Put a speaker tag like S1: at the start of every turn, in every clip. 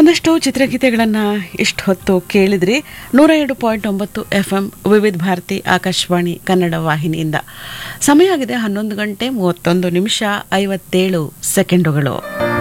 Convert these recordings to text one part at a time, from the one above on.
S1: ಒಂದಷ್ಟು ಚಿತ್ರಗೀತೆಗಳನ್ನು ಇಷ್ಟು ಹೊತ್ತು ಕೇಳಿದ್ರಿ ನೂರ ಎರಡು ಪಾಯಿಂಟ್ ಒಂಬತ್ತು ಎಫ್ ಎಂ ವಿವಿಧ ಭಾರತಿ ಆಕಾಶವಾಣಿ ಕನ್ನಡ ವಾಹಿನಿಯಿಂದ ಸಮಯ ಆಗಿದೆ ಹನ್ನೊಂದು ಗಂಟೆ ಮೂವತ್ತೊಂದು ನಿಮಿಷ ಐವತ್ತೇಳು ಸೆಕೆಂಡುಗಳು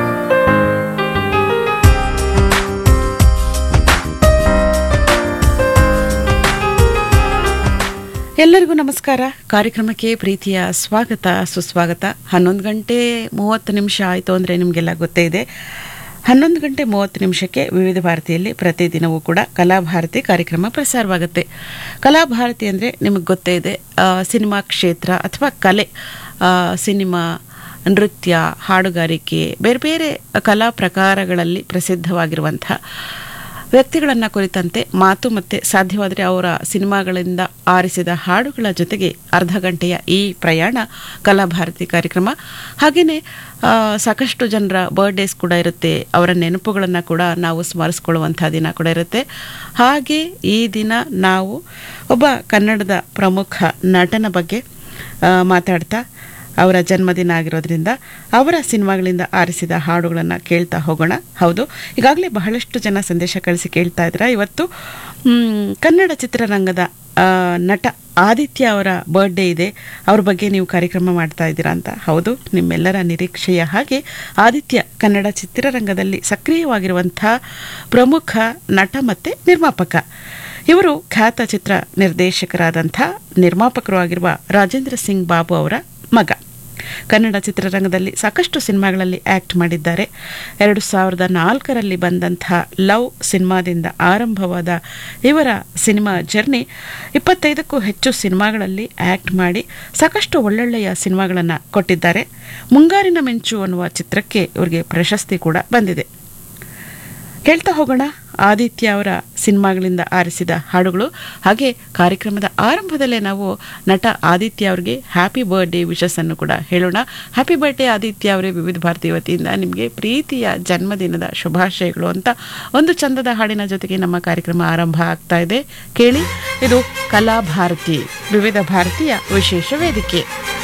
S1: ಎಲ್ಲರಿಗೂ ನಮಸ್ಕಾರ ಕಾರ್ಯಕ್ರಮಕ್ಕೆ ಪ್ರೀತಿಯ ಸ್ವಾಗತ ಸುಸ್ವಾಗತ ಹನ್ನೊಂದು ಗಂಟೆ ಮೂವತ್ತು ನಿಮಿಷ ಆಯಿತು ಅಂದರೆ ನಿಮಗೆಲ್ಲ ಗೊತ್ತೇ ಇದೆ ಹನ್ನೊಂದು ಗಂಟೆ ಮೂವತ್ತು ನಿಮಿಷಕ್ಕೆ ವಿವಿಧ ಭಾರತಿಯಲ್ಲಿ ಪ್ರತಿದಿನವೂ ಕೂಡ ಕಲಾಭಾರತಿ ಕಾರ್ಯಕ್ರಮ ಪ್ರಸಾರವಾಗುತ್ತೆ ಕಲಾಭಾರತಿ ಅಂದರೆ ನಿಮಗೆ ಗೊತ್ತೇ ಇದೆ ಆ, ಸಿನಿಮಾ ಕ್ಷೇತ್ರ ಅಥವಾ ಕಲೆ ಆ, ಸಿನಿಮಾ ನೃತ್ಯ ಹಾಡುಗಾರಿಕೆ ಬೇರೆ ಬೇರೆ ಕಲಾ ಪ್ರಕಾರಗಳಲ್ಲಿ ಪ್ರಸಿದ್ಧವಾಗಿರುವಂತಹ ವ್ಯಕ್ತಿಗಳನ್ನು ಕುರಿತಂತೆ ಮಾತು ಮತ್ತು ಸಾಧ್ಯವಾದರೆ ಅವರ ಸಿನಿಮಾಗಳಿಂದ ಆರಿಸಿದ ಹಾಡುಗಳ ಜೊತೆಗೆ ಅರ್ಧ ಗಂಟೆಯ ಈ ಪ್ರಯಾಣ ಕಲಾಭಾರತಿ ಕಾರ್ಯಕ್ರಮ ಹಾಗೆಯೇ ಆ, ಸಾಕಷ್ಟು ಜನರ ಬರ್ಡೇಸ್ ಕೂಡ ಇರುತ್ತೆ ಅವರ ನೆನಪುಗಳನ್ನು ಕೂಡ ನಾವು ಸ್ಮರಿಸ್ಕೊಳ್ಳುವಂಥ ದಿನ ಕೂಡ ಇರುತ್ತೆ ಹಾಗೆ ಈ ದಿನ ನಾವು ಒಬ್ಬ ಕನ್ನಡದ ಪ್ರಮುಖ ನಟನ ಬಗ್ಗೆ ಆ, ಮಾತಾಡ್ತಾ ಅವರ ಜನ್ಮದಿನ ಆಗಿರೋದ್ರಿಂದ ಅವರ ಸಿನಿಮಾಗಳಿಂದ ಆರಿಸಿದ ಹಾಡುಗಳನ್ನು ಕೇಳ್ತಾ ಹೋಗೋಣ ಹೌದು ಈಗಾಗಲೇ ಬಹಳಷ್ಟು ಜನ ಸಂದೇಶ ಕಳಿಸಿ ಕೇಳ್ತಾ ಇದ್ರ ಇವತ್ತು ಮ್, ಕನ್ನಡ ಚಿತ್ರರಂಗದ ಆ, ನಟ ಆದಿತ್ಯ ಅವರ ಬರ್ಡೇ ಇದೆ ಅವ್ರ ಬಗ್ಗೆ ನೀವು ಕಾರ್ಯಕ್ರಮ ಮಾಡ್ತಾ ಇದ್ದೀರಾ ಅಂತ ಹೌದು ನಿಮ್ಮೆಲ್ಲರ ನಿರೀಕ್ಷೆಯ ಹಾಗೆ ಆದಿತ್ಯ ಕನ್ನಡ ಚಿತ್ರರಂಗದಲ್ಲಿ ಸಕ್ರಿಯವಾಗಿರುವಂಥ ಪ್ರಮುಖ ನಟ ಮತ್ತು ನಿರ್ಮಾಪಕ ಇವರು ಖ್ಯಾತ ಚಿತ್ರ ನಿರ್ದೇಶಕರಾದಂಥ ನಿರ್ಮಾಪಕರು ಆಗಿರುವ ರಾಜೇಂದ್ರ ಸಿಂಗ್ ಬಾಬು ಅವರ ಮಗ ಕನ್ನಡ ಚಿತ್ರರಂಗದಲ್ಲಿ ಸಾಕಷ್ಟು ಸಿನಿಮಾಗಳಲ್ಲಿ ಆ್ಯಕ್ಟ್ ಮಾಡಿದ್ದಾರೆ ಎರಡು ಸಾವಿರದ ನಾಲ್ಕರಲ್ಲಿ ಬಂದಂಥ ಲವ್ ಸಿನಿಮಾದಿಂದ ಆರಂಭವಾದ ಇವರ ಸಿನಿಮಾ ಜರ್ನಿ ಇಪ್ಪತ್ತೈದಕ್ಕೂ ಹೆಚ್ಚು ಸಿನಿಮಾಗಳಲ್ಲಿ ಆ್ಯಕ್ಟ್ ಮಾಡಿ ಸಾಕಷ್ಟು ಒಳ್ಳೊಳ್ಳೆಯ ಸಿನಿಮಾಗಳನ್ನು ಕೊಟ್ಟಿದ್ದಾರೆ ಮುಂಗಾರಿನ ಮಿಂಚು ಅನ್ನುವ ಚಿತ್ರಕ್ಕೆ ಇವರಿಗೆ ಪ್ರಶಸ್ತಿ ಕೂಡ ಬಂದಿದೆ ಕೇಳ್ತಾ ಹೋಗೋಣ ಆದಿತ್ಯ ಅವರ ಸಿನಿಮಾಗಳಿಂದ ಆರಿಸಿದ ಹಾಡುಗಳು ಹಾಗೆ ಕಾರ್ಯಕ್ರಮದ ಆರಂಭದಲ್ಲೇ ನಾವು ನಟ ಆದಿತ್ಯ ಅವರಿಗೆ ಹ್ಯಾಪಿ ಬರ್ಡೇ ವಿಶಸ್ ಅನ್ನು ಕೂಡ ಹೇಳೋಣ ಹ್ಯಾಪಿ ಬರ್ಡೇ ಆದಿತ್ಯ ಅವರೇ ವಿವಿಧ ಭಾರತಿ ವತಿಯಿಂದ ನಿಮಗೆ ಪ್ರೀತಿಯ ಜನ್ಮದಿನದ ಶುಭಾಶಯಗಳು ಅಂತ ಒಂದು ಚಂದದ ಹಾಡಿನ ಜೊತೆಗೆ ನಮ್ಮ ಕಾರ್ಯಕ್ರಮ ಆರಂಭ ಆಗ್ತಾ ಇದೆ ಕೇಳಿ ಇದು ಕಲಾ ಭಾರತಿ ವಿವಿಧ ಭಾರತೀಯ ವಿಶೇಷ ವೇದಿಕೆ